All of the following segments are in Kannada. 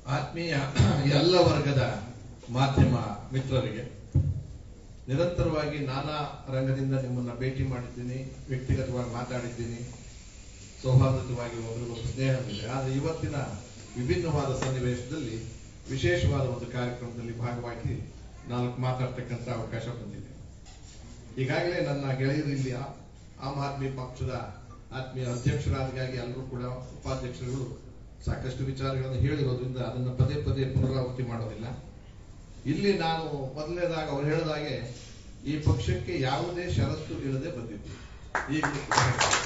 ಆತ್ಮೀಯ ಎಲ್ಲ ವರ್ಗದ ಮಾಧ್ಯಮ ಮಿತ್ರರಿಗೆ ನಿರಂತರವಾಗಿ ನಾನಾ ರಂಗದಿಂದ ನಿಮ್ಮನ್ನ ಭೇಟಿ ಮಾಡಿದ್ದೀನಿ ವ್ಯಕ್ತಿಗತವಾಗಿ ಮಾತಾಡಿದ್ದೀನಿ ಸೌಹಾರ್ದಯುತವಾಗಿ ಒಬ್ಬರಿಗೊಬ್ಬರು ಸ್ನೇಹವಿದೆ ಆದರೆ ಇವತ್ತಿನ ವಿಭಿನ್ನವಾದ ಸನ್ನಿವೇಶದಲ್ಲಿ ವಿಶೇಷವಾದ ಒಂದು ಕಾರ್ಯಕ್ರಮದಲ್ಲಿ ಭಾಗವಾಗಿ ನಾಲ್ಕು ಮಾತಾಡ್ತಕ್ಕಂಥ ಅವಕಾಶ ಬಂದಿದೆ ಈಗಾಗಲೇ ನನ್ನ ಗೆಳೆಯರು ಇಲ್ಲಿ ಆ- ಆಮ್ ಆದ್ಮಿ ಪಕ್ಷದ ಆತ್ಮೀಯ ಅಧ್ಯಕ್ಷರಾದಾಗಿ ಎಲ್ಲರೂ ಕೂಡ ಉಪಾಧ್ಯಕ್ಷರುಗಳು ಸಾಕಷ್ಟು ವಿಚಾರಗಳನ್ನು ಹೇಳಿರೋದ್ರಿಂದ ಅದನ್ನು ಪದೇ ಪದೇ ಪುನರಾವರ್ತಿ ಮಾಡೋದಿಲ್ಲ ಇಲ್ಲಿ ನಾನು ಮೊದಲನೇದಾಗ ಅವ್ರು ಹೇಳಿದಾಗೆ ಈ ಪಕ್ಷಕ್ಕೆ ಯಾವುದೇ ಷರತ್ತು ಇಲ್ಲದೆ ಬಂದಿದ್ದು ಈಗಲೂ ಕೂಡ.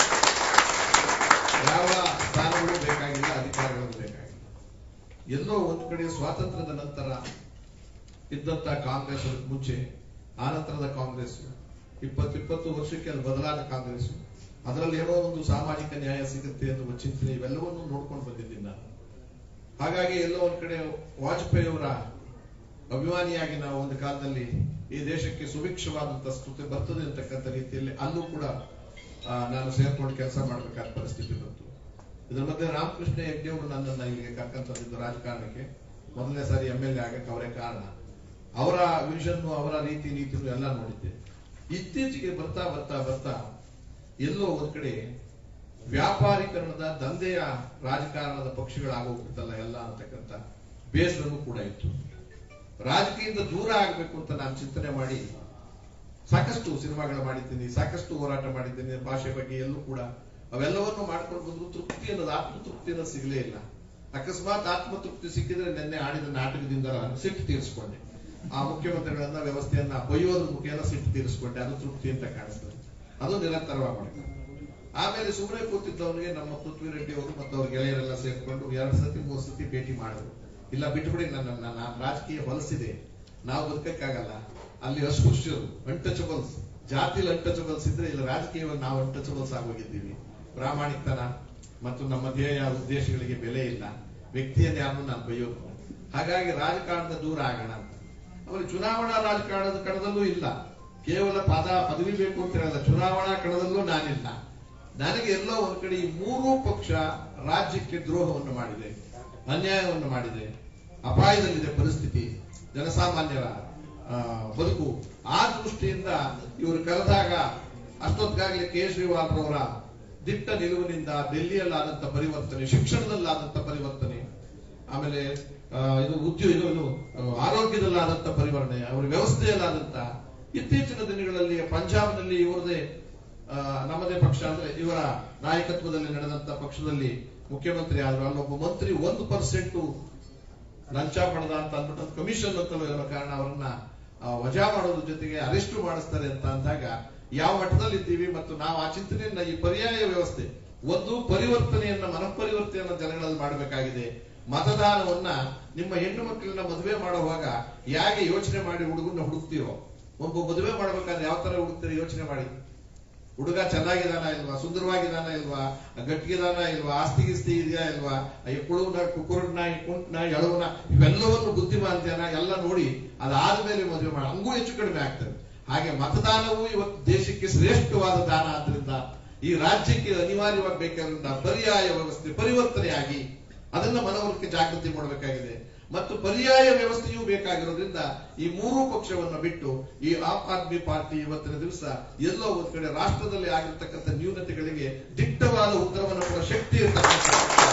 ಯಾವ ಸ್ಥಾನಗಳು ಬೇಕಾಗಿಲ್ಲ ಅಧಿಕಾರಗಳು ಬೇಕಾಗಿಲ್ಲ ಎಲ್ಲೋ ಒಂದು ಕಡೆ ಸ್ವಾತಂತ್ರ್ಯದ ನಂತರ ಇದ್ದಂತ ಕಾಂಗ್ರೆಸ್ ಅದಕ್ಕೆ ಮುಂಚೆ ಆನಂತರದ ಕಾಂಗ್ರೆಸ್ ಇಪ್ಪತ್ತಿಪ್ಪತ್ತು ವರ್ಷಕ್ಕೆ ಅದು ಬದಲಾದ ಕಾಂಗ್ರೆಸ್ ಅದರಲ್ಲಿ ಏನೋ ಒಂದು ಸಾಮಾಜಿಕ ನ್ಯಾಯ ಸಿಗುತ್ತೆ ಎನ್ನುವ ಚಿಂತನೆ ಇವೆಲ್ಲವನ್ನೂ ನೋಡ್ಕೊಂಡು ಬಂದಿದ್ದೀನಿ ನಾನು ಹಾಗಾಗಿ ಎಲ್ಲೋ ಒಂದ್ ಕಡೆ ವಾಜಪೇಯಿ ಅವರ ಅಭಿಮಾನಿಯಾಗಿ ನಾವು ಒಂದು ಕಾಲದಲ್ಲಿ ಈ ದೇಶಕ್ಕೆ ಸುಭಿಕ್ಷವಾದಂತಹ ಸ್ತುತಿ ಬರ್ತದೆ ಅಂತಕ್ಕಂಥ ರೀತಿಯಲ್ಲಿ ಅಲ್ಲೂ ಕೂಡ ಆ, ನಾನು ಸೇರ್ಕೊಂಡು ಕೆಲಸ ಮಾಡಬೇಕಾದ ಪರಿಸ್ಥಿತಿ ಬಂತು ಇದರ ಮಧ್ಯೆ ರಾಮಕೃಷ್ಣ ಹೆಗ್ಡೆ ಅವರು ನನ್ನನ್ನ ಇಲ್ಲಿಗೆ ಕರ್ಕೊಂತಂದಿದ್ದು ರಾಜಕಾರಣಕ್ಕೆ ಮೊದಲನೇ ಸಾರಿ ಎಂ ಎಲ್ ಎ ಆಗಕ್ಕೆ ಅವರೇ ಕಾರಣ ಅವರ ವಿಷನ್ ಅವರ ರೀತಿ ನೀತಿಗಳು ಎಲ್ಲ ನೋಡಿದ್ದೆ ಇತ್ತೀಚೆಗೆ ಬರ್ತಾ ಬರ್ತಾ ಬರ್ತಾ ಎಲ್ಲೋ ಒಂದ್ ಕಡೆ ವ್ಯಾಪಾರೀಕರಣದ ದಂಧೆಯ ರಾಜಕಾರಣದ ಪಕ್ಷಗಳಾಗೋಗ್ಬಿಡ್ತಲ್ಲ ಎಲ್ಲ ಅಂತಕ್ಕಂಥ ಬೇಸರನು ಕೂಡ ಇತ್ತು ರಾಜಕೀಯದಿಂದ ದೂರ ಆಗಬೇಕು ಅಂತ ನಾನು ಚಿಂತನೆ ಮಾಡಿ ಸಾಕಷ್ಟು ಸಿನಿಮಾಗಳು ಮಾಡಿದ್ದೀನಿ ಸಾಕಷ್ಟು ಹೋರಾಟ ಮಾಡಿದ್ದೀನಿ ಭಾಷೆ ಬಗ್ಗೆ ಎಲ್ಲೂ ಕೂಡ ಅವೆಲ್ಲವನ್ನು ಮಾಡ್ಕೊಂಡು ಬಂದ್ರು ತೃಪ್ತಿ ಅನ್ನೋದು ಆತ್ಮತೃಪ್ತಿ ಅನ್ನೋದು ಸಿಗಲೇ ಇಲ್ಲ ಅಕಸ್ಮಾತ್ ಆತ್ಮತೃಪ್ತಿ ಸಿಕ್ಕಿದ್ರೆ ನಿನ್ನೆ ಆಡಿದ ನಾಟಕದಿಂದ ನಾನು ಸಿಟ್ಟು ತೀರಿಸ್ಕೊಂಡೆ ಆ ಮುಖ್ಯಮಂತ್ರಿಗಳನ್ನ ವ್ಯವಸ್ಥೆಯನ್ನ ಬೈಯೋದ್ರ ಮುಖೇನ ಸಿಟ್ಟು ತೀರಿಸ್ಕೊಂಡೆ ಅದು ತೃಪ್ತಿ ಅಂತ ಕಾಣಿಸ್ತದೆ ಅದು ನಿರಂತರವಾಗಿ ಮಾಡಿದೆ ಆಮೇಲೆ ಸುಮ್ಮನೆ ಕೂತಿದ್ದವನಿಗೆ ನಮ್ಮ ಪೃಥ್ವಿ ರೆಡ್ಡಿ ಅವರು ಮತ್ತು ಅವ್ರ ಗೆಳೆಯರೆಲ್ಲ ಸೇರ್ಕೊಂಡು ಎರಡು ಸತಿ ಮೂರು ಸತಿ ಭೇಟಿ ಮಾಡಿದ್ರು ಇಲ್ಲ ಬಿಟ್ಬಿಡಿ ನನ್ನ ನಾನು ರಾಜಕೀಯ ಹೊಲಸಿದೆ ನಾವು ಬದುಕಕ್ಕಾಗಲ್ಲ ಅಲ್ಲಿ ಅಸ್ಪೃಶ್ಯರು ಅನ್ಟಚಬಲ್ಸ್ ಜಾತಿಲಿ ಅನ್ಟಚಬಲ್ಸ್ ಇದ್ರೆ ಇಲ್ಲಿ ರಾಜಕೀಯವಾಗಿ ನಾವು ಅನ್ಟಚಬಲ್ಸ್ ಆಗೋಗಿದ್ದೀವಿ ಪ್ರಾಮಾಣಿಕತನ ಮತ್ತು ನಮ್ಮ ಧ್ಯೇಯ ಉದ್ದೇಶಗಳಿಗೆ ಬೆಲೆ ಇಲ್ಲ ವ್ಯಕ್ತಿಯನ್ನು ಯಾರನ್ನು ನಾನು ಬೈಯೋದು ಹಾಗಾಗಿ ರಾಜಕಾರಣದ ದೂರ ಆಗೋಣ ಅಂತ ಆಮೇಲೆ ಚುನಾವಣಾ ರಾಜಕಾರಣದ ಕಣದಲ್ಲೂ ಇಲ್ಲ ಕೇವಲ ಪದ ಪದವಿ ಬೇಕು ಅಂತ ಹೇಳಲ್ಲ ಚುನಾವಣಾ ಕಣದಲ್ಲೂ ನಾನಿಲ್ಲ ನನಗೆ ಎಲ್ಲೋ ಒಂದ್ ಕಡೆ ಈ ಮೂರೂ ಪಕ್ಷ ರಾಜ್ಯಕ್ಕೆ ದ್ರೋಹವನ್ನು ಮಾಡಿದೆ ಅನ್ಯಾಯವನ್ನು ಮಾಡಿದೆ ಅಪಾಯದಲ್ಲಿದೆ ಪರಿಸ್ಥಿತಿ ಜನಸಾಮಾನ್ಯರ ಆ, ಬದುಕು ಆ ದೃಷ್ಟಿಯಿಂದ ಇವರು ಕರೆದಾಗ ಅಷ್ಟೊತ್ತಿಗಾಗಲೇ ಕೇಜ್ರಿವಾಲ್ರವರ ದಿಟ್ಟ ನಿಲುವಿನಿಂದ ಡೆಲ್ಲಿಯಲ್ಲಾದಂತ ಪರಿವರ್ತನೆ ಶಿಕ್ಷಣದಲ್ಲಾದಂತ ಪರಿವರ್ತನೆ ಆಮೇಲೆ ಆ, ಇದು ಉದ್ಯೋಗ ಇದು ಇದು, ಆ, ಆರೋಗ್ಯದಲ್ಲಾದಂತ ಪರಿವರ್ತನೆ ಅವರ ವ್ಯವಸ್ಥೆಯಲ್ಲಾದಂತ ಇತ್ತೀಚಿನ ದಿನಗಳಲ್ಲಿ ಪಂಜಾಬ್ನಲ್ಲಿ ಇವರದೇ ಆ, ನಮ್ಮದೇ ಪಕ್ಷ ಅಂದ್ರೆ ಇವರ ನಾಯಕತ್ವದಲ್ಲಿ ನಡೆದಂತ ಪಕ್ಷದಲ್ಲಿ ಮುಖ್ಯಮಂತ್ರಿ ಆದ್ರು ಅಲ್ಲೊಬ್ಬ ಮಂತ್ರಿ ಒಂದು ಪರ್ಸೆಂಟ್ ಲಂಚ ಪಡೆದ ಅಂತ ಅಂದ್ಬಿಟ್ಟು ಕಮಿಷನ್ ಅಂತಲೂ ಇರೋ ಕಾರಣ ಅವರನ್ನ ಆ, ವಜಾ ಮಾಡೋದ್ರ ಜೊತೆಗೆ ಅರೆಸ್ಟ್ ಮಾಡಿಸ್ತಾರೆ ಅಂತ ಅಂದಾಗ ಯಾವ ಮಟ್ಟದಲ್ಲಿ ಇದ್ದೀವಿ ಮತ್ತು ನಾವು ಆ ಚಿಂತನೆಯನ್ನ ಈ ಪರ್ಯಾಯ ವ್ಯವಸ್ಥೆ ಒಂದು ಪರಿವರ್ತನೆಯನ್ನ ಮನಪರಿವರ್ತನೆಯನ್ನ ಜನಗಳಲ್ಲಿ ಮಾಡಬೇಕಾಗಿದೆ ಮತದಾನವನ್ನ ನಿಮ್ಮ ಹೆಣ್ಣು ಮಕ್ಕಳನ್ನ ಮದುವೆ ಮಾಡುವಾಗ ಹೇಗೆ ಯೋಚನೆ ಮಾಡಿ ಹುಡುಗನ್ನ ಹುಡುಕ್ತಿರೋ ಒಬ್ಬ ಮದುವೆ ಮಾಡ್ಬೇಕಾದ್ರೆ ಯಾವ ತರ ಹುಡುಕ್ತೀರಿ ಯೋಚನೆ ಮಾಡಿ ಹುಡುಗ ಚೆನ್ನಾಗಿದಾನ ಇಲ್ವಾ ಸುಂದರವಾಗಿದಾನ ಇಲ್ವಾ ಗಟ್ಟಿಗಿದಾನ ಇಲ್ವಾ ಆಸ್ತಿ ಗಿಸ್ತಿ ಇದೆಯಾ ಇಲ್ವಾ ಅಯ್ಯೋ ಕುಳುವನ ಕುಕ್ಕುರನ್ನ ಕುಂಟ್ನ ಎಳವನ ಇವೆಲ್ಲವನ್ನು ಬುದ್ಧಿಮಾಂತ್ಯನ ಎಲ್ಲ ನೋಡಿ ಅದಾದ್ಮೇಲೆ ಮದುವೆ ಮಾಡ ಹಂಗೂ ಹೆಚ್ಚು ಕಡಿಮೆ ಆಗ್ತದೆ ಹಾಗೆ ಮತದಾನವು ಇವತ್ತು ದೇಶಕ್ಕೆ ಶ್ರೇಷ್ಠವಾದ ದಾನ ಆದ್ರಿಂದ ಈ ರಾಜ್ಯಕ್ಕೆ ಅನಿವಾರ್ಯವಾಗಿ ಬೇಕಾದ್ರಿಂದ ಪರ್ಯಾಯ ವ್ಯವಸ್ಥೆ ಪರಿವರ್ತನೆಯಾಗಿ ಅದನ್ನ ಮನವರಿಕೆ ಜಾಗೃತಿ ಮಾಡಬೇಕಾಗಿದೆ ಮತ್ತು ಪರ್ಯಾಯ ವ್ಯವಸ್ಥೆಯೂ ಬೇಕಾಗಿರೋದ್ರಿಂದ ಈ ಮೂರೂ ಪಕ್ಷವನ್ನ ಬಿಟ್ಟು ಈ ಆಮ್ ಆದ್ಮಿ ಪಾರ್ಟಿ ಇವತ್ತಿನ ದಿವಸ ಎಲ್ಲೋ ಒಂದ್ ಕಡೆ ರಾಷ್ಟ್ರದಲ್ಲಿ ಆಗಿರ್ತಕ್ಕಂಥ ನ್ಯೂನತೆಗಳಿಗೆ ದಿಟ್ಟವಾದ ಉತ್ತರವನ್ನು ಕೊಡೋ ಶಕ್ತಿ ಇರ್ತಕ್ಕಂಥ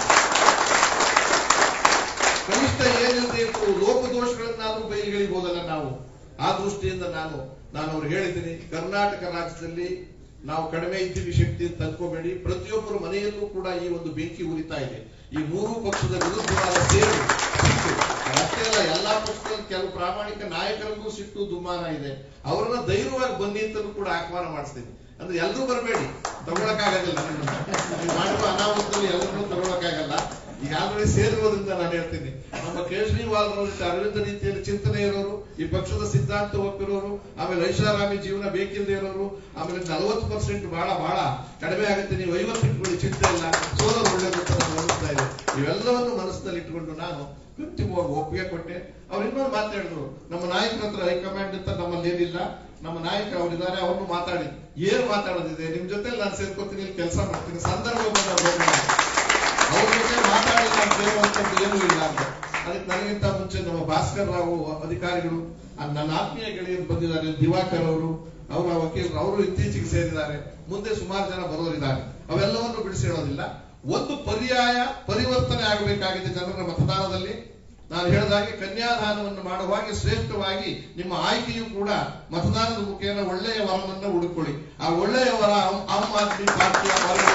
ಕನಿಷ್ಠ ಏನಿಲ್ಲದೆ ಇತ್ತು ಲೋಪದೋಷಗಳನ್ನಾದ್ರೂ ಬಯಲಿಗಳಿಬೋದಲ್ಲ ನಾವು ಆ ದೃಷ್ಟಿಯಿಂದ ನಾನು ನಾನು ಅವ್ರು ಹೇಳಿದ್ದೀನಿ ಕರ್ನಾಟಕ ರಾಜ್ಯದಲ್ಲಿ ನಾವು ಕಡಿಮೆ ಇದ್ದೀವಿ ಶಕ್ತಿ ಅಂತ ಅನ್ಕೋಬೇಡಿ ಪ್ರತಿಯೊಬ್ಬರ ಮನೆಯಲ್ಲೂ ಕೂಡ ಈ ಒಂದು ಬೆಂಕಿ ಉರಿತಾ ಇದೆ ಈ ಮೂರೂ ಪಕ್ಷದ ವಿರುದ್ಧವಾದ ಸೇರು ಸಿಟ್ಟು ಅಷ್ಟೇ ಅಲ್ಲ ಎಲ್ಲಾ ಪಕ್ಷದಲ್ಲಿ ಕೆಲವು ಪ್ರಾಮಾಣಿಕ ನಾಯಕರಿಗೂ ಸಿಟ್ಟು ದುಮ್ಮಾನ ಇದೆ ಅವರನ್ನ ಧೈರ್ಯವಾಗಿ ಬನ್ನಿ ಅಂತಲೂ ಕೂಡ ಆಹ್ವಾನ ಮಾಡಿಸ್ತೀನಿ ಅಂದ್ರೆ ಎಲ್ಲರೂ ಬರಬೇಡಿ ತಗೊಳಕ್ಕಾಗೋದಿಲ್ಲ ನೀವು ಮಾಡುವ ಅನಾಹುತದಲ್ಲಿ ಎಲ್ಲರನ್ನೂ ತಗೊಳಕ್ಕಾಗಲ್ಲ ಈಗ ಆಲ್ರೆಡಿ ಸೇರಿರೋದ್ರಿಂದ ನಾನು ಹೇಳ್ತೀನಿ ನಮ್ಮ ಕೇಜ್ರಿವಾಲ್ ರವರು ಅರವಿಂದ ರೀತಿಯಲ್ಲಿ ಚಿಂತನೆ ಇರೋರು ಈ ಪಕ್ಷದ ಸಿದ್ಧಾಂತ ಒಪ್ಪಿರೋರು ಆಮೇಲೆ ಐಷಾರಾಮಿ ಜೀವನ ಬೇಕಿಲ್ಲದೆ ಇರೋರು ಆಮೇಲೆ ನಲವತ್ತು ಪರ್ಸೆಂಟ್ ಬಹಳ ಬಹಳ ಕಡಿಮೆ ಆಗುತ್ತೆ ನೀವು ಐವತ್ತು ಇಟ್ಕೊಳ್ಳಿ ಚಿಂತೆ ಇಲ್ಲ ಸೋಲೋದು ಒಳ್ಳೇದು ಅಂತ ನಾನು ಅನಿಸ್ತಾ ಇದೆ ಇವೆಲ್ಲವನ್ನು ಮನಸ್ಸಿನಲ್ಲಿ ಇಟ್ಕೊಂಡು ನಾನು ಅಂತಿಮವಾಗಿ ಒಪ್ಪಿಗೆ ಕೊಟ್ಟೆ ಅವ್ರು ಇನ್ನೊಂದು ಮಾತಾಡಿದ್ರು ನಮ್ಮ ನಾಯಕರ ಹತ್ರ ಹೈಕಮಾಂಡ್ ಅಂತ ನಮ್ಮಲ್ಲಿ ಏನಿಲ್ಲ ನಮ್ಮ ನಾಯಕ ಅವರಿದ್ದಾರೆ ಅವ್ರನ್ನು ಮಾತಾಡಿ ಏನ್ ಮಾತಾಡೋದಿದೆ ನಿಮ್ ಜೊತೆ ನಾನು ಸೇರ್ಕೊತೀನಿ ಇಲ್ಲಿ ಕೆಲಸ ಮಾಡ್ತೀನಿ ಸಂದರ್ಭ ಬಂದಾಗ ಹೋಗೋಣ. ಅವ್ರ ಜೊತೆ ಮಾತಾಡಿಲ್ಲ ಅಂತ ಹೇಳುವಂಥದ್ದು ಏನೂ ಇಲ್ಲ ಅಂತ ಅದಕ್ಕೆ ನನಗಿಂತ ಮುಂಚೆ ನಮ್ಮ ಭಾಸ್ಕರ್ ರಾವ್ ಅಧಿಕಾರಿಗಳು ಆ ನನ್ನ ಆತ್ಮೀಯ ಗೆಳೆಯರು ಬಂದಿದ್ದಾರೆ ದಿವಾಕರ್ ಅವರು ಅವರ ವಕೀಲರು ಅವರು ಇತ್ತೀಚೆಗೆ ಸೇರಿದ್ದಾರೆ ಮುಂದೆ ಸುಮಾರು ಜನ ಬರೋರಿದ್ದಾರೆ ಅವೆಲ್ಲವನ್ನು ಬಿಡಿಸಿ ಹೇಳೋದಿಲ್ಲ ಒಂದು ಪರ್ಯಾಯ ಪರಿವರ್ತನೆ ಆಗಬೇಕಾಗಿದೆ ಜನರ ಮತದಾನದಲ್ಲಿ ನಾನು ಹೇಳಿದಾಗೆ ಕನ್ಯಾದಾನವನ್ನು ಮಾಡುವಾಗ ಶ್ರೇಷ್ಠವಾಗಿ ನಿಮ್ಮ ಆಯ್ಕೆಯು ಕೂಡ ಮತದಾನದ ಮುಖೇನ ಒಳ್ಳೆಯ ವರನನ್ನ ಹುಡುಕೊಳ್ಳಿ ಆ ಒಳ್ಳೆಯ ವರ ಆಮ್ ಆಮ್ ಆದ್ಮಿ ಪಾರ್ಟಿಯ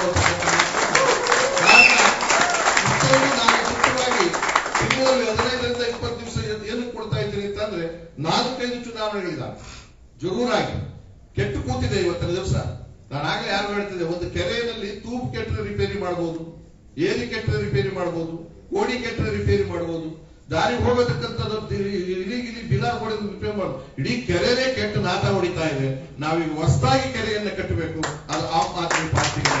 ಕಾರಣ ಇಷ್ಟೊಂದು ನಾನು ಮುಖ್ಯವಾಗಿ ತಿಂಗಳಲ್ಲಿ ಹದಿನೈದರಿಂದ ಇಪ್ಪತ್ತು ದಿವಸ ಏನಕ್ಕೆ ಕೊಡ್ತಾ ಇದ್ದೀನಿ ಅಂತಂದ್ರೆ ನಾಲ್ಕೈದು ಚುನಾವಣೆಗಳಿದ್ದಾವೆ ಜರೂರಾಗಿ ಕೆಟ್ಟು ಕೂತಿದೆ ಇವತ್ತಿನ ದಿವಸ ನಾನು ಆಗಲೇ ಯಾರು ಹೇಳ್ತಿದ್ದೆ ಒಂದು ಕೆರೆಯಲ್ಲಿ ತೂಪು ಕೆಟ್ಟರೆ ರಿಪೇರಿ ಮಾಡಬಹುದು ಏರಿ ಕೆಟ್ಟರೆ ರಿಪೇರಿ ಮಾಡಬಹುದು ಕೋಡಿ ಕೆಟ್ಟರೆ ರಿಪೇರಿ ಮಾಡಬಹುದು ದಾರಿ ಹೋಗತಕ್ಕಂಥದ್ದು ಇಲಿ ಗಿಲಿ ಬಿಲ ಹೊಡೆದು ರಿಪೇರಿ ಮಾಡೋದು ಇಡೀ ಕೆರೆನೇ ಕೆಟ್ಟು ನಾಟ ಹೊಡಿತಾ ಇದೆ ನಾವೀಗ ಹೊಸದಾಗಿ ಕೆರೆಯನ್ನ ಕಟ್ಟಬೇಕು ಅದು ಆಮ್ ಆದ್ಮಿ ಪಾರ್ಟಿಗೆ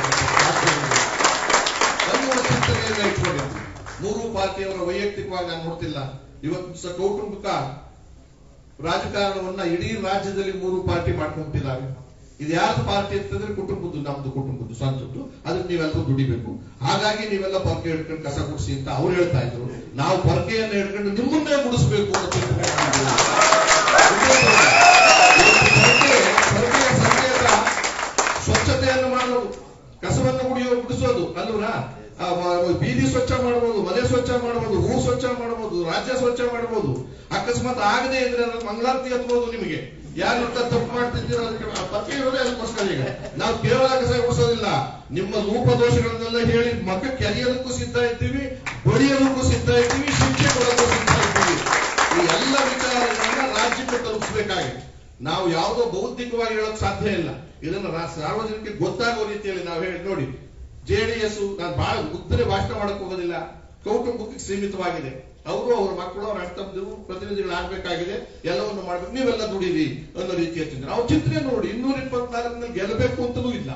ಅನ್ನುವ ಚಿಂತನೆಯನ್ನ ಇಟ್ಕೊಂಡಿದ್ವಿ ಮೂರು ಪಾರ್ಟಿಯವರ ವೈಯಕ್ತಿಕವಾಗಿ ನಾನು ನೋಡ್ತಿಲ್ಲ ಇವತ್ತು ಸ ಕೌಟುಂಬಿಕ ರಾಜಕಾರಣವನ್ನ ಇಡೀ ರಾಜ್ಯದಲ್ಲಿ ಮೂರು ಪಾರ್ಟಿ ಮಾಡ್ಕೊಂಡ್ಬಿಟ್ಟಿದ್ದಾರೆ ಇದು ಯಾರ್ದು ಪಾರ್ಟಿ ಅಂತಂದ್ರೆ ಕುಟುಂಬದ್ದು ನಮ್ದು ಕುಟುಂಬದ್ದು ಸ್ವಂತದ್ದು ಅದಕ್ಕೆ ನೀವೆಲ್ಲರೂ ದುಡಿಬೇಕು ಹಾಗಾಗಿ ನೀವೆಲ್ಲ ಪೊರಕೆ ಹಿಡ್ಕೊಂಡು ಕಸ ಗುಡಿಸಿ ಅಂತ ಅವ್ರು ಹೇಳ್ತಾ ಇದ್ರು ನಾವು ಪೊರಕೆಯನ್ನ ಹಿಡ್ಕೊಂಡು ನಿಮ್ಮನ್ನೇ ಗುಡಿಸ್ಬೇಕು ಅಂತ ಚಿಂತನೆ ಮಾಡಿದ್ವಿ. ಪೊರಕೆ ಪೊರಕೆಯ ಸಂಕೇತ ಸ್ವಚ್ಛತೆಯನ್ನು ಮಾಡೋದು ಕಸವನ್ನು ಗುಡಿಯೋ ಗುಡಿಸೋದು ಅಲ್ವರಾ ಆ, ಮ- ಬೀದಿ ಸ್ವಚ್ಛ ಮಾಡಬಹುದು ಮನೆ ಸ್ವಚ್ಛ ಮಾಡಬಹುದು ಹೂ ಸ್ವಚ್ಛ ಮಾಡಬಹುದು ರಾಜ್ಯ ಸ್ವಚ್ಛ ಮಾಡಬಹುದು ಅಕಸ್ಮಾತ್ ಆಗದೆ ಇದ್ರೆ ಅದ್ರ ಮಂಗಳಾರತಿ ಹತ್ಬೋದು ನಿಮಗೆ ಯಾರು ಅಂತ ತಪ್ಪು ಮಾಡ್ತಿದ್ದೀರೋ ಅದಕ್ಕೆ ಆ ಪತ್ತೆ ಇರೋದೇ ಅದಕ್ಕೋಸ್ಕರ ಈಗ ನಾವು ಕೇವಲ ಕಸ ಗುಡಿಸೋದಿಲ್ಲ ನಿಮ್ಮ ಲೋಪದೋಷಗಳನ್ನೆಲ್ಲ ಹೇಳಿ ಮಕ್ಕ ಕೆರೆಯೋದಕ್ಕೂ ಸಿದ್ಧ ಇದ್ದೀವಿ ಬಡಿಯೋದಕ್ಕೂ ಸಿದ್ಧ ಇದ್ದೀವಿ ಶಿಕ್ಷೆ ಕೊಡೋದಕ್ಕೂ ಸಿದ್ಧ ಇದ್ದೀವಿ ಈ ಎಲ್ಲ ವಿಚಾರಗಳನ್ನ ರಾಜ್ಯಕ್ಕೆ ತಲುಪಿಸಬೇಕಾಗಿದೆ ನಾವು ಯಾವುದೋ ಬೌದ್ಧಿಕವಾಗಿ ಹೇಳೋಕ್ ಸಾಧ್ಯ ಇಲ್ಲ ಇದನ್ನ ರಾ- ಸಾರ್ವಜನಿಕರಿಗೆ ಗೊತ್ತಾಗೋ ರೀತಿಯಲ್ಲಿ ನಾವು ಹೇಳಿ ನೋಡಿ ಜೆಡಿಎಸ್ ನಾನು ಬಹಳ ಉದ್ದರೆ ಭಾಷಣ ಮಾಡಕ್ ಹೋಗೋದಿಲ್ಲ ಕೌಟುಂಬಕ್ಕೆ ಸೀಮಿತವಾಗಿದೆ ಅವರು ಅವ್ರ ಮಕ್ಕಳು ಅವ್ರ ಅಣ್ಣ ಪ್ರತಿನಿಧಿಗಳು ಆಗ್ಬೇಕಾಗಿದೆ ಎಲ್ಲವನ್ನು ಮಾಡ್ಬೇಕು ನೀವೆಲ್ಲ ದುಡೀರಿ ಅನ್ನೋ ರೀತಿಯ ಚಿಂತನೆ ನಾವು ಚಿಂತನೆ ನೋಡಿ ಇನ್ನೂರ ಇಪ್ಪತ್ನಾಲ್ಕನಲ್ಲಿ ಗೆಲ್ಲಬೇಕು ಅಂತಲೂ ಇಲ್ಲ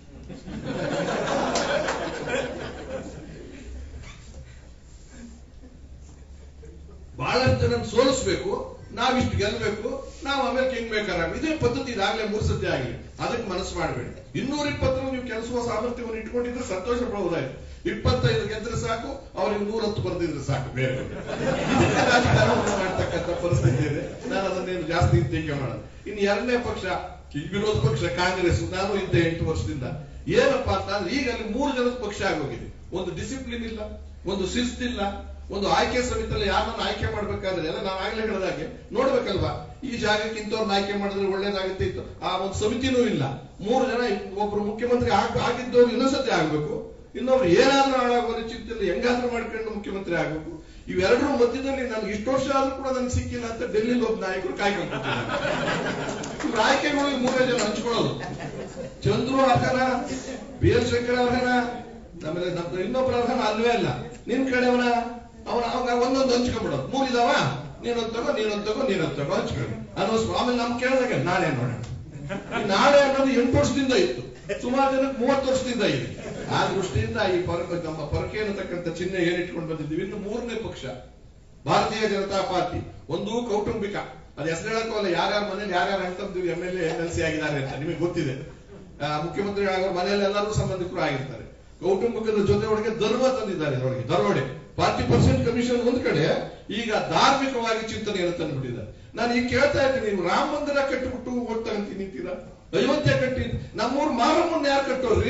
ಬಹಳಷ್ಟು ಜನ ಸೋಲಿಸ್ಬೇಕು ನಾವಿಷ್ಟು ಗೆಲ್ಲಬೇಕು ನಾವು ಆಮೇಲೆ ಕಿಂಗ್ ಬೇಕಾರ ಇದೇ ಪದ್ಧತಿ ಇದಾಗಲೇ ಮೂರು ಸತಿ ಆಗಲಿ ಅದಕ್ಕೆ ಮನಸ್ಸು ಮಾಡಬೇಡಿ ಇನ್ನೂರ ಇಪ್ಪತ್ತರ ನೀವು ಕೆಲಸುವ ಸಾಮರ್ಥ್ಯವನ್ನು ಇಟ್ಕೊಂಡಿದ್ರೆ ಸಂತೋಷ ಪಡಬಹುದಾಯ್ತು ಇಪ್ಪತ್ತೈದು ಗೆದ್ರೆ ಸಾಕು ಅವ್ರಿಗೆ ನೂರ ಹತ್ತು ಬರ್ದಿದ್ರೆ ಸಾಕು ಬೇರೆ ಇದಕ್ಕೆ ರಾಜಕಾರಣವನ್ನು ಮಾಡ್ತಕ್ಕಂಥ ಪರಿಸ್ಥಿತಿ ಇದೆ ನಾನು ಅದನ್ನೇನು ಜಾಸ್ತಿ ಟೀಕೆ ಮಾಡೋದು ಇನ್ನು ಎರಡನೇ ಪಕ್ಷ ಈ ವಿರೋಧ ಪಕ್ಷ ಕಾಂಗ್ರೆಸ್ ನಾನು ಇದ್ದೆ ಎಂಟು ವರ್ಷದಿಂದ ಏನಪ್ಪಾ ಅಂತ ಅಂದ್ರೆ ಈಗ ಅಲ್ಲಿ ಮೂರು ಜನದ ಪಕ್ಷ ಆಗೋಗಿದೆ ಒಂದು ಡಿಸಿಪ್ಲಿನ್ ಇಲ್ಲ ಒಂದು ಶಿಸ್ತಿಲ್ಲ ಒಂದು ಆಯ್ಕೆ ಸಮಿತಿಯಲ್ಲಿ ಯಾರನ್ನ ಆಯ್ಕೆ ಮಾಡ್ಬೇಕಾದ್ರೆ ಎಲ್ಲ ನಾವು ಆಗ್ಲೇ ಹೇಳಿದಾಗೆ ನೋಡ್ಬೇಕಲ್ವಾ ಈ ಜಾಗಕ್ಕೆ ಇಂಥವ್ರನ್ನ ಆಯ್ಕೆ ಮಾಡಿದ್ರೆ ಒಳ್ಳೇದಾಗುತ್ತೆ ಇತ್ತು ಆ ಒಂದು ಸಮಿತಿನೂ ಇಲ್ಲ ಮೂರು ಜನ ಒಬ್ರು ಮುಖ್ಯಮಂತ್ರಿ ಆಗ್ ಆಗಿದ್ದವ್ರು ಇನ್ನೊಂದ್ಸತಿ ಆಗ್ಬೇಕು ಇನ್ನೊಬ್ರು ಏನಾದ್ರೂ ಹಾಳಾಗೋದ್ರ ಚಿಂತೆಯಲ್ಲಿ ಹೆಂಗಾದ್ರೂ ಮಾಡ್ಕೊಂಡು ಮುಖ್ಯಮಂತ್ರಿ ಆಗ್ಬೇಕು ಇವೆರಡರ ಮಧ್ಯದಲ್ಲಿ ನನ್ಗೆ ಇಷ್ಟು ವರ್ಷ ಆದ್ರೂ ಕೂಡ ನನ್ಗೆ ಸಿಕ್ಕಿಲ್ಲ ಅಂತ ಡೆಲ್ಲಿಲಿ ಒಬ್ಬ ನಾಯಕರು ಕಾಯ್ಕೊಂಡು ಇವ್ರ ಆಯ್ಕೆಗಳು ಮೂರೇ ಜನ ಹಂಚ್ಕೊಳ್ಳೋದು ಚಂದ್ರು ಅರ್ಹನ ಬಿ ಎಲ್ ಶಂಕರ್ ಅರ್ಹನ ಆಮೇಲೆ ನಮ್ದು ಇನ್ನೊಬ್ಬರ ಅರ್ಹನ ಅಲ್ವೇ ಅಲ್ಲ ನಿನ್ ಕಡೆಯವನ ಅವನ ಅವಾಗ ಒಂದೊಂದು ಹಂಚ್ಕೊಂಡ್ಬಿಡೋದು ಮೂರಿದಾವ ನೀನೊಂದ್ ತಗೋ ನೀನೊಂದ್ ತಗೋ ನೀನೊಂದ್ ತಗೋ ಹಂಚ್ಕೊಂಡು ಅನ್ನೋ ಆಮೇಲೆ ನಮ್ ಕೇಳಿದಾಗ ನಾಳೆ ನೋಡೋಣ ಈ ನಾಳೆ ಅನ್ನೋದು ಎಂಟು ವರ್ಷದಿಂದ ಇತ್ತು ಸುಮಾರು ಜನಕ್ಕೆ ಮೂವತ್ತು ವರ್ಷದಿಂದ ಇದೆ ಆ ದೃಷ್ಟಿಯಿಂದ ಈ ಪರಕ ನಮ್ಮ ಪರಕೆ ಅನ್ನತಕ್ಕಂಥ ಚಿಹ್ನೆ ಏನಿಟ್ಕೊಂಡು ಬಂದಿದ್ದೀವಿ ಇನ್ನು ಮೂರನೇ ಪಕ್ಷ ಭಾರತೀಯ ಜನತಾ ಪಾರ್ಟಿ ಒಂದು ಕೌಟುಂಬಿಕ ಅದು ಹೆಸರು ಹೇಳಕ್ಕಲ್ಲ ಯಾರ್ಯಾರ ಮನೇಲಿ ಯಾರ್ಯಾರು ಅಣ್ತಂದಿವಿ M L A M L C ಆಗಿದ್ದಾರೆ ಅಂತ ನಿಮಗೆ ಗೊತ್ತಿದೆ ಆ, ಮುಖ್ಯಮಂತ್ರಿ ಆಗೋ ಮನೆಯಲ್ಲಿ ಎಲ್ಲರೂ ಸಂಬಂಧಿಕರು ಆಗಿರ್ತಾರೆ ಕೌಟುಂಬಿಕದ ಜೊತೆ ಒಳಗೆ ಧರ್ಮ ತಂದಿದ್ದಾರೆ ಇದರೊಳಗೆ ದರೋಡೆ ಫಾರ್ಟಿ ಪರ್ಸೆಂಟ್ ಕಮಿಷನ್ ಒಂದ್ ಕಡೆ ಈಗ ಧಾರ್ಮಿಕವಾಗಿ ಚಿಂತನೆಯನ್ನು ತಂದ್ಬಿಟ್ಟಿದ್ದಾರೆ ನಾನು ಈಗ ಕೇಳ್ತಾ ಇದ್ದೀನಿ ನೀವು ರಾಮ ಮಂದಿರ ಕಟ್ಟಿಬಿಟ್ಟು ಓಟ್ ತಗೊಂತೀನಿ ನಿಂತೀರಾ ಅಯೋಧ್ಯೆ ಕಟ್ಟಿ ನಮ್ಮೂರ್ ಮಾರಮ್ಮನ್ನ ಯಾರು ಕಟ್ಟೋರ್ರಿ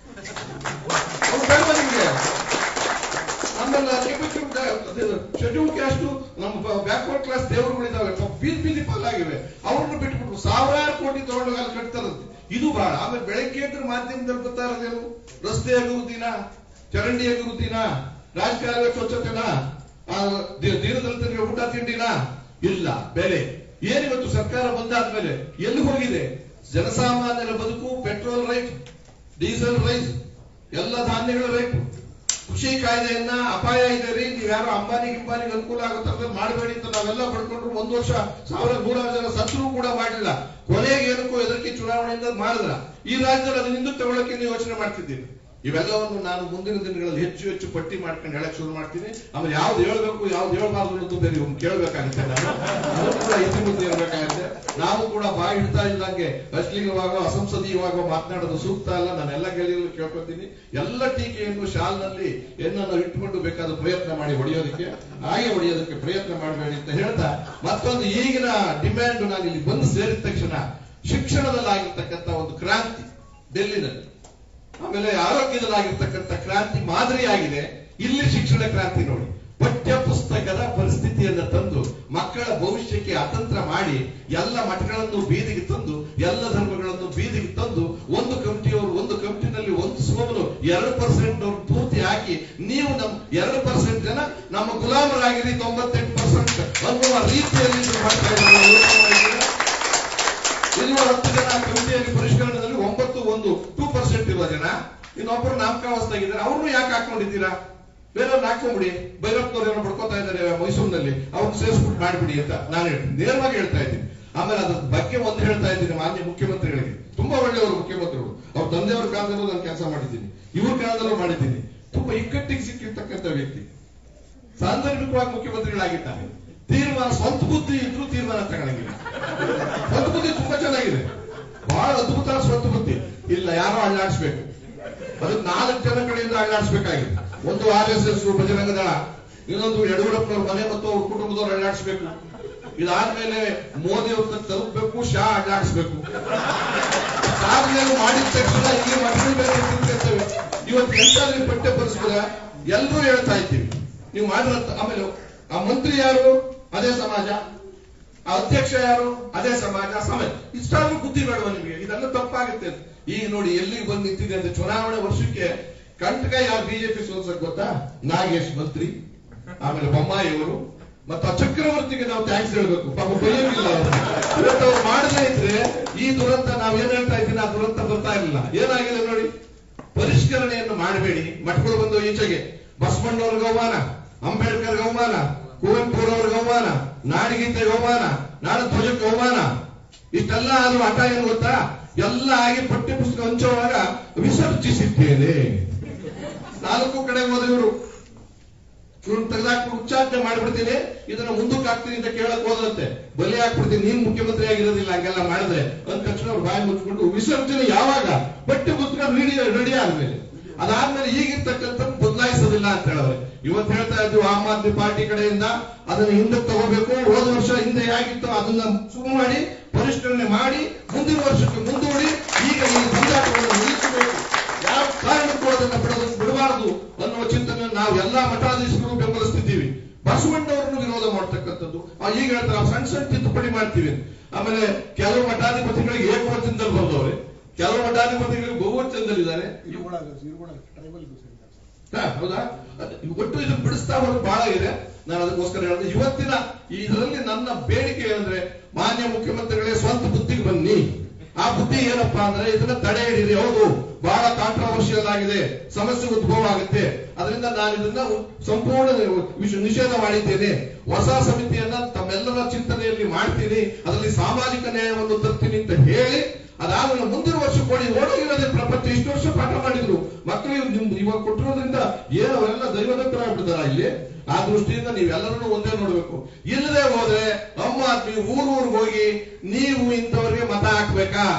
ಅವ್ರು ಬೇಡ ನಿಮ್ಗೆ ಆಮೇಲೆ ಶೆಡ್ಯೂಲ್ ಕ್ಯಾಸ್ಟ್ ನಮ್ಮ ಬ್ಯಾಕ್ವರ್ಡ್ ಕ್ಲಾಸ್ ದೇವರುಗಳಿದಾವೆ ಬೀದಿ ಬೀದಿ ಪಾಲಾಗಿವೆ ಅವ್ರನ್ನ ಬಿಟ್ಬಿಟ್ಟು ಸಾವಿರಾರು ಕೋಟಿ ತಗೊಂಡು ಅಲ್ಲಿ ಕಟ್ತಾರಂತೆ ಇದು ಬಹಳ ಆಮೇಲೆ ಬೆಳಗ್ಗೆ ಎದ್ರೆ ಮಾಧ್ಯಮದಲ್ಲಿ ಬರ್ತಾ ಇರೋದೇನು ರಸ್ತೆ ಅಭಿವೃದ್ಧಿನ ಚರಂಡಿ ಅಭಿವೃದ್ಧಿನ ರಾಜಕಾರಣ ಸ್ವಚ್ಛತೆನ ಆ, ದಿ- ದೀನದಲಿತರಿಗೆ ಊಟ ತಿಂಡಿನ ಇಲ್ಲ ಬೆಲೆ ಏನಿವತ್ತು ಸರ್ಕಾರ ಬಂದಾದ್ಮೇಲೆ ಎಲ್ಲಿ ಹೋಗಿದೆ ಜನಸಾಮಾನ್ಯರ ಬದುಕು ಪೆಟ್ರೋಲ್ ರೈಟ್ ಡೀಸೆಲ್ ರೈಸ್ ಎಲ್ಲ ಧಾನ್ಯಗಳ ರೇಟ್ ಕೃಷಿ ಕಾಯ್ದೆಯನ್ನ ಅಪಾಯ ಇದೆ ರೀ ನೀವು ಯಾರೋ ಅಂಬಾನಿ ಗಿಂಬಾನಿಗೆ ಅನುಕೂಲ ಆಗೋ ತರದಲ್ಲಿ ಮಾಡಬೇಡಿ ಅಂತ ನಾವೆಲ್ಲ ಪಡ್ಕೊಂಡ್ರು ಒಂದು ವರ್ಷ ಸಾವಿರ ನೂರಾರು ಜನ ಸತ್ರು ಕೂಡ ಮಾಡಲಿಲ್ಲ ಕೊನೆಗೆ ಏನಕ್ಕೂ ಎದಕ್ಕೆ ಚುನಾವಣೆಯಿಂದ ಮಾಡಿದ್ರ ಈ ರಾಜ್ಯದಲ್ಲಿ ಅದನ್ನ ಹಿಂದಕ್ಕೆ ತಗೊಳ್ಳಕ್ಕೆ ನೀವು ಯೋಚನೆ ಮಾಡ್ತಿದ್ದೀರಿ ಇವೆಲ್ಲವನ್ನು ನಾನು ಮುಂದಿನ ದಿನಗಳಲ್ಲಿ ಹೆಚ್ಚು ಹೆಚ್ಚು ಪಟ್ಟಿ ಮಾಡ್ಕೊಂಡು ಹೇಳಕ್ ಶುರು ಮಾಡ್ತೀನಿ ಆಮೇಲೆ ಯಾವ್ದು ಹೇಳ್ಬೇಕು ಯಾವ್ದು ಹೇಳ್ಬಾರ್ದು ಅನ್ನೋದು ಬೇರೆ ಇವ್ನು ಕೇಳ್ಬೇಕಾಗುತ್ತೆ ನಾನು ಅದನ್ನು ಕೂಡ ಇತಿಮಿತಿ ಇರಬೇಕಾಗುತ್ತೆ ನಾವು ಕೂಡ ಬಾಯಿ ಹಿಡ್ತಾ ಇದ್ದಂಗೆ ಅಶ್ಲೀಲವಾಗೋ ಅಸಂಸದೀಯವಾಗೋ ಮಾತನಾಡೋದು ಸೂಕ್ತ ಅಲ್ಲ ನಾನು ಎಲ್ಲ ಗೆಳೆಯರು ಕೇಳ್ಕೊತೀನಿ ಎಲ್ಲ ಟೀಕೆಯನ್ನು ಶಾಲ್ನಲ್ಲಿ ಏನನ್ನು ಇಟ್ಟುಕೊಂಡು ಬೇಕಾದ ಪ್ರಯತ್ನ ಮಾಡಿ ಹೊಡೆಯೋದಕ್ಕೆ ಹಾಗೆ ಹೊಡೆಯೋದಕ್ಕೆ ಪ್ರಯತ್ನ ಮಾಡಬೇಡಿ ಅಂತ ಹೇಳ್ತಾ ಮತ್ತೊಂದು ಈಗಿನ ಡಿಮ್ಯಾಂಡ್ ನಾನು ಇಲ್ಲಿ ಬಂದು ಸೇರಿದ ತಕ್ಷಣ ಶಿಕ್ಷಣದಲ್ಲಿ ಆಗಿರ್ತಕ್ಕಂಥ ಒಂದು ಕ್ರಾಂತಿ ಡೆಲ್ಲಿನಲ್ಲಿ ಆಮೇಲೆ ಆರೋಗ್ಯದಲ್ಲಾಗಿರ್ತಕ್ಕಂಥ ಕ್ರಾಂತಿ ಮಾದರಿಯಾಗಿದೆ ಇಲ್ಲಿ ಶಿಕ್ಷಣ ಕ್ರಾಂತಿ ನೋಡಿ ಪಠ್ಯ ಪುಸ್ತಕದ ಪರಿಸ್ಥಿತಿಯನ್ನ ತಂದು ಮಕ್ಕಳ ಭವಿಷ್ಯಕ್ಕೆ ಅತಂತ್ರ ಮಾಡಿ ಎಲ್ಲ ಮಠಗಳನ್ನು ಬೀದಿಗೆ ತಂದು ಎಲ್ಲ ಧರ್ಮಗಳನ್ನು ಬೀದಿಗೆ ತಂದು ಒಂದು ಕಮಿಟಿಯವರು ಒಂದು ಕಮಿಟಿನಲ್ಲಿ ಒಂದು ಸೋಮನು ಎರಡು ಪರ್ಸೆಂಟ್ ಅವರು ಪೂರ್ತಿ ಹಾಕಿ ನೀವು ನಮ್ ಎರಡು ಪರ್ಸೆಂಟ್ ಜನ ನಮ್ಮ ಗುಲಾಮರಾಗಿರಿ ತೊಂಬತ್ತೆಂಟು ಪರ್ಸೆಂಟ್ ಅನ್ನುವ ರೀತಿಯಲ್ಲಿ ಇದು ಮಾಡ್ತಾ ಇದ್ದಾರೆ ಯೋಚನೆ ಮಾಡಿದ್ದೀರಾ? ಇರುವ ಹತ್ತು ಜನ ಕಮಿಟಿಯಲ್ಲಿ ಪರಿಷ್ಕರಣದಲ್ಲಿ ಒಂಬತ್ತು ಒಂದು ಟೂ ಪರ್ಸೆಂಟ್ ಇರುವ ಜನ ಇನ್ನೊಬ್ಬರು ನಾಮಕಾವಸ್ಥಾಗಿದ್ದಾರೆ ಅವ್ರನ್ನು ಯಾಕೆ ಹಾಕೊಂಡಿದ್ದೀರಾ ಬೇರೆಯವ್ರನ್ನ ಹಾಕೊಂಬಿಡಿ ಭೈರಪ್ಪನವ್ರು ಏನೋ ಪಡ್ಕೋತಾ ಇದ್ದಾರೆ ಮೈಸೂರಿನಲ್ಲಿ ಅವ್ರನ್ನ ಸೇರಿಸ್ಬಿಟ್ಟು ಮಾಡಿಬಿಡಿ ಅಂತ ನಾನು ಹೇಳ್ತೀನಿ ನೇರವಾಗಿ ಹೇಳ್ತಾ ಇದ್ದೀನಿ ಆಮೇಲೆ ಅದ್ರ ಬಗ್ಗೆ ಒಂದು ಹೇಳ್ತಾ ಇದ್ದೀನಿ ಮಾನ್ಯ ಮುಖ್ಯಮಂತ್ರಿಗಳಿಗೆ ತುಂಬಾ ಒಳ್ಳೆಯವರು ಮುಖ್ಯಮಂತ್ರಿಗಳು ಅವ್ರ ತಂದೆಯವ್ರ ಕಾಲದಲ್ಲೂ ನಾನು ಕೆಲಸ ಮಾಡಿದ್ದೀನಿ ಇವ್ರ ಕಾಲದಲ್ಲೂ ಮಾಡಿದ್ದೀನಿ ತುಂಬಾ ಇಕ್ಕಟ್ಟಿಗೆ ಸಿಕ್ಕಿರ್ತಕ್ಕಂಥ ವ್ಯಕ್ತಿ ಸಾಂದರ್ಭಿಕವಾಗಿ ಮುಖ್ಯಮಂತ್ರಿಗಳಾಗಿದ್ದಾರೆ ತೀರ್ಮಾನ ಸ್ವಂತ ಬುದ್ಧಿ ಇದ್ರೂ ತೀರ್ಮಾನ ತಗೊಳಂಗಿಲ್ಲ ಸ್ವಂತ ಬುದ್ಧಿ ತುಂಬಾ ಚೆನ್ನಾಗಿದೆ ಬಹಳ ಅದ್ಭುತ ಸ್ವಂತ ಬುದ್ಧಿ ಇಲ್ಲ ಯಾರೋ ಅಳ್ಳಾಡಿಸ್ಬೇಕು ಅದಕ್ಕೆ ನಾಲ್ಕು ಜನ ಕಡೆಯಿಂದ ಅಳ್ಳಾಡಿಸ್ಬೇಕಾಗಿದೆ ಒಂದು ಆರ್ ಎಸ್ ಎಸ್ ಬಜರಂಗ ದಳ ಇನ್ನೊಂದು ಯಡಿಯೂರಪ್ಪನವ್ರ ಮನೆ ಮತ್ತು ಅವ್ರ ಕುಟುಂಬದವ್ರು ಅಳ್ಳಾಡಿಸ್ಬೇಕು ಇದಾದ್ಮೇಲೆ ಮೋದಿ ಅವ್ರನ್ನ ತಲುಪಬೇಕು ಶಾ ಅಳ್ಳಾಡಿಸ್ಬೇಕು ಸಾಧನೆ ಮಾಡಿದ ತಕ್ಷಣ ಇಲ್ಲಿ ಮಕ್ಕಳು ಬೇರೆ ತಿಳ್ಕೊಳ್ತೇವೆ ಇವತ್ತು ಎಂತಾದ್ರೂ ಪಠ್ಯ ಪುಸ್ತಕ ಎಲ್ಲರೂ ಹೇಳ್ತಾ ಇದ್ದೀವಿ ನೀವು ಮಾಡಿರಂತ ಆಮೇಲೆ ಆ ಮಂತ್ರಿ ಯಾರು ಅದೇ ಸಮಾಜ ಆ ಅಧ್ಯಕ್ಷ ಯಾರು ಅದೇ ಸಮಾಜ ಸಮಾಜ ಇಷ್ಟಾದ್ರೂ ಬುದ್ಧಿ ಬೇಡವ ನಿಮಗೆ ಇದೆಲ್ಲ ತಪ್ಪಾಗುತ್ತೆ ಅಂತ. ಈಗ ನೋಡಿ ಎಲ್ಲಿಗೆ ಬಂದು ನಿಂತಿದೆ ಅಂತ ಚುನಾವಣೆ ವರ್ಷಕ್ಕೆ ಕಂಟಕ ಯಾರು ಬಿಜೆಪಿ ಸೋಲ್ಸಕ್ ಗೊತ್ತಾ ನಾಗೇಶ್ ಮಂತ್ರಿ ಆಮೇಲೆ ಬೊಮ್ಮಾಯಿ ಅವರು ಮತ್ತು ಆ ಚಕ್ರವರ್ತಿಗೆ ನಾವು ಥ್ಯಾಂಕ್ಸ್ ಹೇಳ್ಬೇಕು ಪಾಪ ಬೈಯೋಗಿಲ್ಲ ಅವ್ರನ್ನ. ಇವತ್ತು ಅವ್ರು ಮಾಡದೇ ಇದ್ರೆ ಈ ದುರಂತ ನಾವ್ ಏನ್ ಹೇಳ್ತಾ ಇದ್ದೀನಿ ಆ ದುರಂತ ಬರ್ತಾ ಇರಲಿಲ್ಲ ಏನಾಗಿದೆ ನೋಡಿ ಪರಿಷ್ಕರಣೆಯನ್ನು ಮಾಡಬೇಡಿ ಮಠಗಳು ಬಂದು ಈಚೆಗೆ ಬಸವಣ್ಣವ್ರಿಗೆ ಅವಮಾನ ಅಂಬೇಡ್ಕರ್ಗೆ ಅವಮಾನ ಕುವೆಂಪುರವ್ರಿಗೆ ಅವಮಾನ ನಾಡಿಗೀತೆಗೆ ಅವಮಾನ ನಾಡ ಧ್ವಜಕ್ಕೆ ಅವಮಾನ ಇಷ್ಟೆಲ್ಲ ಆದ್ರೂ ಹಠ ಏನು ಗೊತ್ತಾ ಎಲ್ಲ ಆಗಿ ಪಠ್ಯ ಪುಸ್ತಕ ಹಂಚುವಾಗ ವಿಸರ್ಜಿಸಿದ್ದೇನೆ ನಾಲ್ಕು ಕಡೆ ಹೋದ ಇವರು ಇವ್ರು ತೆಗೆದಾಕ್ಬಿಟ್ಟು ಉಚ್ಚಾಟನೆ ಮಾಡ್ಬಿಡ್ತೀನಿ ಇದನ್ನ ಮುಂದಕ್ಕೆ ಹಾಕ್ತೀನಿ ಅಂತ ಕೇಳಕ್ ಹೋದಂತೆ ಬಲಿ ಹಾಕ್ಬಿಡ್ತೀನಿ ನೀನ್ ಮುಖ್ಯಮಂತ್ರಿ ಆಗಿರೋದಿಲ್ಲ ಹಂಗೆಲ್ಲ ಮಾಡಿದ್ರೆ ಅಂದ ತಕ್ಷಣ ಅವ್ರು ಬಾಯಿ ಮುಚ್ಕೊಂಡು ವಿಸರ್ಜನೆ ಯಾವಾಗ ಪಠ್ಯ ಪುಸ್ತಕ ರೆಡಿ ರೆಡಿ ಆದ್ಮೇಲೆ ಅದಾದ್ಮೇಲೆ ಈಗಿರ್ತಕ್ಕಂಥ ಬದಲಾಯಿಸೋದಿಲ್ಲ ಅಂತ ಹೇಳಿದ್ರೆ ಇವತ್ತು ಹೇಳ್ತಾ ಇದ್ವಿ ಆಮ್ ಆದ್ಮಿ ಪಾರ್ಟಿ ಕಡೆಯಿಂದ ಅದನ್ನ ಹಿಂದಕ್ಕೆ ತಗೋಬೇಕು ಹೋದ ವರ್ಷ ಹಿಂದೆ ಹೇಗಿತ್ತು ಅದನ್ನ ಶುರು ಮಾಡಿ ಪರಿಷ್ಕರಣೆ ಮಾಡಿ ಮುಂದಿನ ವರ್ಷಕ್ಕೆ ಮುಂದೂಡಿ ಈಗ ಈ ಸಂಜಾಟವನ್ನು ನಿಲ್ಲಿಸಬೇಕು ಯಾವ ಕಾರಣಕ್ಕೂ ಅದನ್ನ ಬಿಡೋದನ್ನು ಬಿಡಬಾರದು ಅನ್ನುವ ಚಿಂತನೆ ನಾವು ಎಲ್ಲಾ ಮಠಾಧೀಶರು ಬೆಂಬಲಿಸ್ತಿದ್ದೀವಿ ಬಸವಣ್ಣವರನ್ನು ವಿರೋಧ ಮಾಡ್ತಕ್ಕಂಥದ್ದು ಆ ಈಗ ಹೇಳ್ತಾರೆ ನಾವು ಸಣ್ಣ ಸಣ್ಣ ತಿದ್ದುಪಡಿ ಮಾಡ್ತೀವಿ ಆಮೇಲೆ ಕೆಲವು ಮಠಾಧಿಪತಿಗಳಿಗೆ ಏಕವಚನದಲ್ಲಿ ಬರ್ದವ್ರೆ ಕೆಲವು ಮಠಾಧಿಪತಿಗಳಿಗೆ ಬಹುವಚನದಲ್ಲಿದ್ದಾರೆ ಇರುಗುಣ ಇರುಗುಣ ಟ್ರೈಬಲ್ ಸೇರಿದ್ದಾರೆ ಹಾ, ಹೌದಾ ಅದ್- ಒಟ್ಟು ಇದು ಬಿಡಿಸ್ತಾ ಹೋಗೋದು ಬಹಳ ಇದೆ ನಾನು ಅದಕ್ಕೋಸ್ಕರ ಹೇಳಿದೆ ಇವತ್ತಿನ ಇದರಲ್ಲಿ ನನ್ನ ಬೇಡಿಕೆ ಅಂದ್ರೆ ಮಾನ್ಯ ಮುಖ್ಯಮಂತ್ರಿಗಳೇ ಸ್ವಂತ ಬುದ್ಧಿಗೆ ಬನ್ನಿ ಆ ಬುದ್ಧಿ ಏನಪ್ಪಾ ಅಂದ್ರೆ ಇದನ್ನ ತಡೆ ಹಿಡಿರಿ ಹೌದು ಬಹಳ ಕಾಂಟ್ರವರ್ಷಿಯಲ್ ಆಗಿದೆ ಸಮಸ್ಯೆ ಉದ್ಭವ ಆಗುತ್ತೆ ಅದರಿಂದ ನಾನು ಇದನ್ನ ಸಂಪೂರ್ಣ ವಿಷ- ನಿಷೇಧ ಮಾಡಿದ್ದೇನೆ ಹೊಸ ಸಮಿತಿಯನ್ನ ತಮ್ಮೆಲ್ಲರ ಚಿಂತನೆಯಲ್ಲಿ ಮಾಡ್ತೀನಿ ಅದರಲ್ಲಿ ಸಾಮಾಜಿಕ ನ್ಯಾಯವನ್ನು ತರ್ತೀನಿ ಅಂತ ಹೇಳಿ ಅದಾದ್ಮೇಲೆ ಮುಂದಿನ ವರ್ಷ ಕೊಡಿ ಓಡೋಗಿರೋದೇ ಪ್ರಪಂಚ ಇಷ್ಟು ವರ್ಷ ಪಾಠ ಮಾಡಿದ್ರು ಮಕ್ಕಳಿಗೆ ನಿಮ್ ಇವಾಗ ಕೊಟ್ಟಿರೋದ್ರಿಂದ ಏನು ಅವರೆಲ್ಲ ದೈವದತ್ತರಾಗ್ಬಿಡ್ತಾರ ಇಲ್ಲಿ ಆ ದೃಷ್ಟಿಯಿಂದ ನೀವೆಲ್ಲರನ್ನು ಒಂದೇ ನೋಡ್ಬೇಕು ಇಲ್ಲದೆ ಹೋದ್ರೆ ಅಮ್ಮ ಆದ್ಮಿ ಊರ್ ಊರ್ಗ್ ಹೋಗಿ ನೀವು ಇಂಥವ್ರಿಗೆ ಮತ ಹಾಕ್ಬೇಕಾ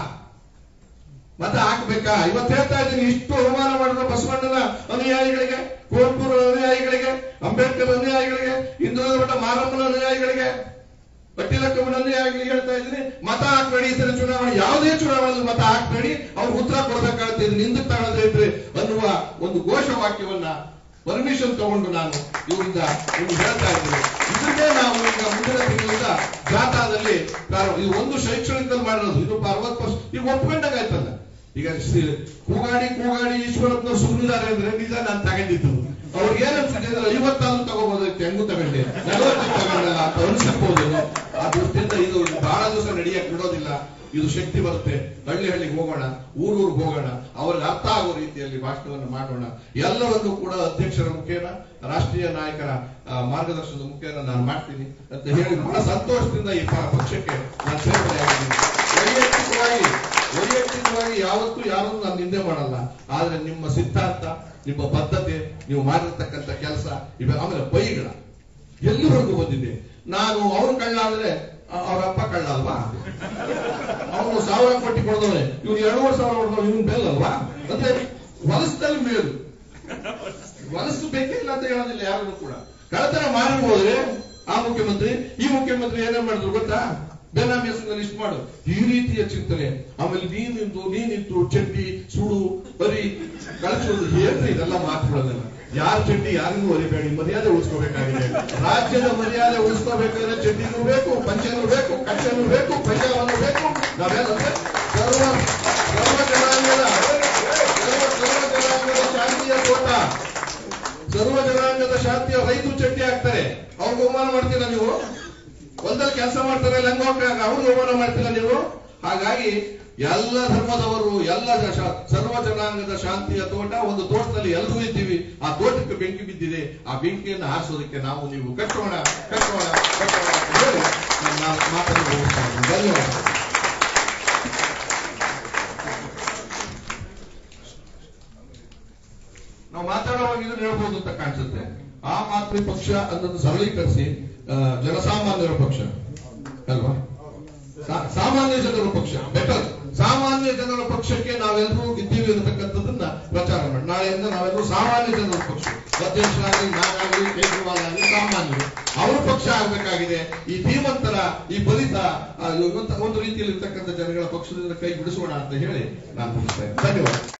ಮತ ಹಾಕ್ಬೇಕಾ ಇವತ್ತು ಹೇಳ್ತಾ ಇದ್ದೀನಿ ಇಷ್ಟು ಅವಮಾನ ಮಾಡಿದ ಬಸವಣ್ಣನ ಅನುಯಾಯಿಗಳಿಗೆ ಕುವೆಂಪುರ ಅನುಯಾಯಿಗಳಿಗೆ ಅಂಬೇಡ್ಕರ್ ಅನುಯಾಯಿಗಳಿಗೆ ಹಿಂದುಳಿದ ಮಠ ಮಾರಮ್ಮನ ಅನುಯಾಯಿಗಳಿಗೆ ಪಟ್ಟಿಲ ಕಮ್ಮನಲ್ಲಿ ಆಗ್ಲಿ ಹೇಳ್ತಾ ಇದ್ದೀನಿ ಮತ ಹಾಕ್ಬೇಡಿ ಈ ಸಲ ಚುನಾವಣೆ ಯಾವುದೇ ಚುನಾವಣೆಯಲ್ಲಿ ಮತ ಹಾಕ್ಬೇಡಿ ಅವ್ರು ಉತ್ತರ ಕೊಡಬೇಕಾಗುತ್ತೆ ಇದು ನಿಂದಕ್ಕೆ ತಗೊಳ್ಳದೇ ಇದ್ರೆ ಅನ್ನುವ ಒಂದು ಘೋಷವಾಕ್ಯವನ್ನ ಪರ್ಮಿಷನ್ ತಗೊಂಡು ನಾನು ಇವರಿಂದ ನಿಮ್ಗೆ ಹೇಳ್ತಾ ಇದ್ದೀನಿ ಇದನ್ನೇ ನಾವು ಈಗ ಮುಂದಿನ ತಿಂಗಳಿಂದ ಜಾಥಾದಲ್ಲಿ ಪ್ರಾರಂಭ ಇದು ಒಂದು ಶೈಕ್ಷಣಿಕದಲ್ಲಿ ಮಾಡಿರೋದು ಇದು ಅರವತ್ತು ವರ್ಷ ಈಗ ಒಪ್ಕೊಂಡಾಗಾಯ್ತಲ್ಲ ಈಗ ಶ್ರೀ- ಕೂಗಾಡಿ ಕೂಗಾಡಿ ಈಶ್ವರಪ್ಪನ ಸುಮ್ಮನಿದ್ದಾರೆ ಅಂದ್ರೆ ನಿಜ ನಾನು ತಗೊಂಡಿದ್ದು ಅವ್ರಿಗೆ ಏನ್ ಅನ್ಸುತ್ತೆ ಅಂದ್ರೆ ಐವತ್ತಾರು ತಗೋಬೋದಕ್ಕೆ ಹೆಂಗು ತಗೊಂಡೆ ನಲವತ್ತು ತಗೊಂಡಲ್ಲ ಅಂತ ಅನ್ಸಿರ್ಬೋದು ಆ ದೃಷ್ಟಿಯಿಂದ ಇದು ಬಹಳ ದಿವಸ ನಡೆಯಕ್ಕೆ ಬಿಡೋದಿಲ್ಲ ಇದು ಶಕ್ತಿ ಬರುತ್ತೆ ಹಳ್ಳಿ ಹಳ್ಳಿಗೆ ಹೋಗೋಣ ಊರೂರಿಗೆ ಹೋಗೋಣ ಅವ್ರಿಗೆ ಅರ್ಥ ಆಗೋ ರೀತಿಯಲ್ಲಿ ಭಾಷಣವನ್ನು ಮಾಡೋಣ ಎಲ್ಲರನ್ನೂ ಕೂಡ ಅಧ್ಯಕ್ಷರ ಮುಖೇನ ರಾಷ್ಟ್ರೀಯ ನಾಯಕರ ಆ, ಮಾರ್ಗದರ್ಶನದ ಮುಖೇನ ನಾನು ಮಾಡ್ತೀನಿ ಅಂತ ಹೇಳಿ ಬಹಳ ಸಂತೋಷದಿಂದ ಈ ಪ- ಪಕ್ಷಕ್ಕೆ ನಾನು ಸೇರ್ಪಡೆಯಾಗಿದ್ದೀನಿ ವೈಯಕ್ತಿಕವಾಗಿ ವೈಯಕ್ತಿಕವಾಗಿ ಯಾವತ್ತೂ ಯಾರನ್ನು ನಾನು ನಿಂದೆ ಮಾಡಲ್ಲ ಆದ್ರೆ ನಿಮ್ಮ ಸಿದ್ಧಾಂತ ನಿಮ್ಮ ಬದ್ಧತೆ ನೀವು ಮಾಡಿರ್ತಕ್ಕಂಥ ಕೆಲಸ ಇವೆ ಆಮೇಲೆ ಬೈಗಳ ಎಲ್ಲಿವರೆಗೂ ಬಂದಿದೆ ನಾನು ಅವ್ರ ಕಳ್ಳಾದ್ರೆ ಅವ್ರ ಅಪ್ಪ ಕಳ್ಳ ಅಲ್ವಾ ಅವನು ಸಾವಿರ ಕೋಟಿ ಕೊಡ್ದವನೆ ಇವ್ನು ಎರಡೂವರೆ ಸಾವಿರ ಕೊಡ್ದವ ಇವನ್ ಬೇಲ್ ಅಲ್ವಾ ಅಂದ್ರೆ ಹೊಲಸದಲ್ಲಿ ಮೇಲು ಹೊಲಸು ಬೇಕೇ ಇಲ್ಲ ಅಂತ ಹೇಳೋದಿಲ್ಲ ಯಾರು ಕೂಡ ಕಳ್ಳತನ ಮಾಡಿ ಹೋದ್ರೆ ಆ ಮುಖ್ಯಮಂತ್ರಿ ಈ ಮುಖ್ಯಮಂತ್ರಿ ಏನೇನ್ ಮಾಡಿದ್ರು ಗೊತ್ತಾ ಬೇನಾಮಿ ಹೆಸರಿನ ಲಿಸ್ಟ್ ಮಾಡು ಈ ರೀತಿಯ ಚಿಂತನೆ ಆಮೇಲೆ ನೀನಿಂದು ನೀನಿದ್ದು ಚಡ್ಡಿ ಸುಡು ಬರಿ ಕಳಿಸೋದು ಏನ್ರಿ ಇದೆಲ್ಲ ಮಾತುಗಳನ್ನೆಲ್ಲ ಯಾರ ಚಡ್ಡಿ ಯಾರಿಗೂ ಒರಿಬೇಡಿ ಮರ್ಯಾದೆ ಉಳಿಸ್ಕೋಬೇಕಾಗಿದೆ ರಾಜ್ಯದ ಮರ್ಯಾದೆ ಉಳಿಸ್ಕೋಬೇಕಾದ್ರೆ ಚಡ್ಡಿನೂ ಬೇಕು ಪಂಚನೂ ಬೇಕು ಕಚ್ಚನೂ ಬೇಕು ಪಂಜಾಬನೂ ಬೇಕು ನಾವೇನಂದ್ರೆ ಸರ್ವ ಸರ್ವ ಜನಾಂಗದ ಸರ್ವ ಸರ್ವ ಜನಾಂಗದ ಶಾಂತಿಯ ತೋಟ ಸರ್ವ ಜನಾಂಗದ ಶಾಂತಿಯ ರೈತರು ಚಡ್ಡಿ ಹಾಕ್ತಾರೆ ಅವ್ರಿಗೆ ಅವಮಾನ ಮಾಡ್ತೀರಾ ನೀವು ಹೊಲದಲ್ಲಿ ಕೆಲಸ ಮಾಡ್ತಾರೆ ಲಂಗ ಅವ್ರಿಗೆ ಅವಮಾನ ಮಾಡ್ತೀರಾ ನೀವು ಹಾಗಾಗಿ ಎಲ್ಲ ಧರ್ಮದವರು ಎಲ್ಲ ಜ- ಸರ್ವ ಜನಾಂಗದ ಶಾಂತಿಯ ತೋಟ ಒಂದು ತೋಟದಲ್ಲಿ ಎಲ್ಲರೂ ಇದ್ದೀವಿ ಆ ತೋಟಕ್ಕೆ ಬೆಂಕಿ ಬಿದ್ದಿದೆ ಆ ಬೆಂಕಿಯನ್ನು ಆರಿಸೋದಕ್ಕೆ ನಾವು ನೀವು ಕಟ್ಟೋಣ ಕಟ್ಟೋಣ ಕಟ್ಟೋಣ ಅಂತ ಹೇಳಿ ನನ್ನ ಮಾತನ್ನು ಮುಗಿಸ್ತಾ ಇದ್ದೀನಿ. ಧನ್ಯವಾದ ನಾವು ಮಾತಾಡುವಾಗ ಇದನ್ನ ಹೇಳ್ಬೋದು ಅಂತ ಕಾಣಿಸುತ್ತೆ ಆ ಮಾತೃ ಪಕ್ಷ ಅನ್ನೋದು ಸರಳೀಕರಿಸಿ ಆ, ಜನಸಾಮಾನ್ಯರ ಪಕ್ಷ ಅಲ್ವಾ ಸಾ- ಸಾಮಾನ್ಯ ಜನರ ಪಕ್ಷ ಬೆಟರ್ ಸಾಮಾನ್ಯ ಜನರ ಪಕ್ಷಕ್ಕೆ ನಾವೆಲ್ಲರೂ ಇದ್ದೀವಿ ಅನ್ನತಕ್ಕಂಥದ್ದನ್ನ ಪ್ರಚಾರ ಮಾಡಿ ನಾಳೆಯಿಂದ ನಾವೆಲ್ಲರೂ ಸಾಮಾನ್ಯ ಜನರ ಪಕ್ಷ ಅಧ್ಯಕ್ಷರಾಗಲಿ ನಾನಾಗಲಿ ಕೇಜ್ರಿವಾಲ್ ಆಗಲಿ ಸಾಮಾನ್ಯರು ಅವ್ರ ಪಕ್ಷ ಆಗ್ಬೇಕಾಗಿದೆ ಈ ಧೀಮಂತರ ಈ ಬಲಿತ ಆ, ಇವಂತ- ಒಂದು ರೀತಿಯಲ್ಲಿ ಇರ್ತಕ್ಕಂಥ ಜನಗಳ ಪಕ್ಷದಿಂದ ಕೈ ಬಿಡಿಸೋಣ ಅಂತ ಹೇಳಿ ನಾನು ಮುಗಿಸ್ತಾ ಇದ್ದೀನಿ ಧನ್ಯವಾದ